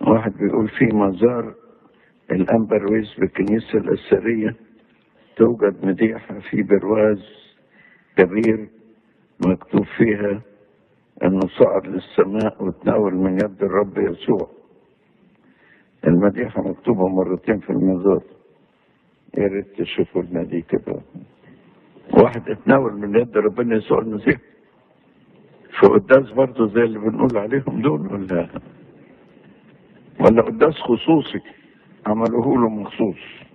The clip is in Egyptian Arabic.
واحد بيقول في مزار الأمبرويز بالكنيسة الأثرية توجد مديحة في برواز كبير مكتوب فيها انه صعد للسماء وتناول من يد الرب يسوع المديحة مكتوبة مرتين في المزار يا ريت تشوفوا لنا دي كده واحد اتناول من يد ربنا يسوع المسيح في قداس برضه زي اللي بنقول عليهم دول ولا ولا قداس خصوصي عملوه له مخصوص